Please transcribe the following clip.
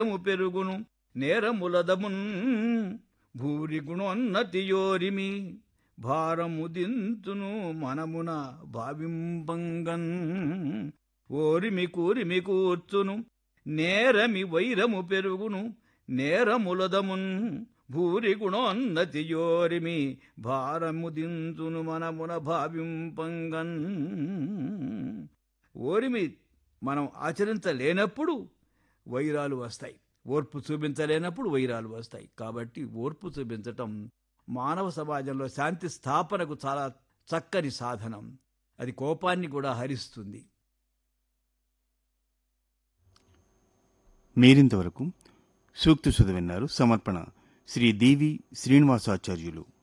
వైరము పెరుగును నేరములదమున్ భూరి గుణోన్నతియోరిమి భారము దింతును మనమున భావింపంగన్ ఓరిమి కూరిమి కూర్చును నేరమి వైరము పెరుగును నేరములదమున్ భూరి గుణోన్నతియోరిమి భారము దింతును మనమున భావింపంగన్ ఓరిమి మనం ఆచరించలేనప్పుడు వైరాలు వస్తాయి ఓర్పు చూపించలేనప్పుడు వైరాలు వస్తాయి కాబట్టి ఓర్పు చూపించటం మానవ సమాజంలో శాంతి స్థాపనకు చాలా చక్కని సాధనం అది కోపాన్ని కూడా హరిస్తుంది మీరింతవరకు సూక్తి సుధ విన్నారు సమర్పణ శ్రీ దేవి శ్రీనివాసాచార్యులు